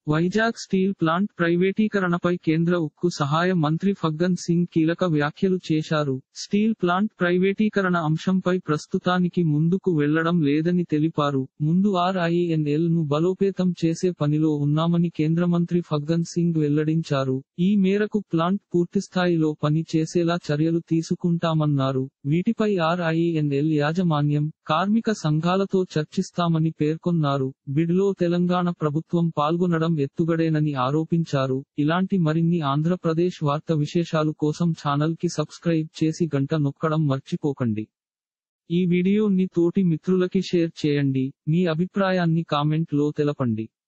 Vizag steel plant ప్రైవేటీకరణపై కేంద్ర ఉక్కు సహాయ మంత్రి ఫగ్గన్ సింగ్ కీలక వ్యాఖ్యలు చేశారు స్టీల్ ప్లాంట్ ప్రైవేటీకరణ అంశంపై ప్రస్తుతానికి ముందుకు వెళ్లడం లేదని తెలిపారు ముందు ఆర్ఐఎన్ఎల్ ను బలోపేతం చేసే పనిలో ఉన్నామని కేంద్ర మంత్రి ఫగ్గన్ సింగ్ వెల్లడించారు ఈ మేరకు ప్లాంట్ పూర్తిస్థాయిలో పని చేసేలా చర్యలు తీసుకుంటామన్నారు వీటిపై ఆర్ఐఎన్ఎల్ యాజమాన్యం కార్మిక సంఘాలతో చర్చిస్తామని పేర్కొన్నారు బిడ్లో తెలంగాణ ప్రభుత్వం పాల్గొనడం ఎత్తుగడేనని ఆరోపించారు ఇలాంటి మరిన్ని ఆంధ్రప్రదేశ్ వార్త విశేషాలు కోసం ఛానల్ కి సబ్స్క్రైబ్ చేసి గంట నొక్కడం మర్చిపోకండి ఈ వీడియోని తోటి మిత్రులకి షేర్ చేయండి మీ అభిప్రాయాన్ని కామెంట్ లో తెలపండి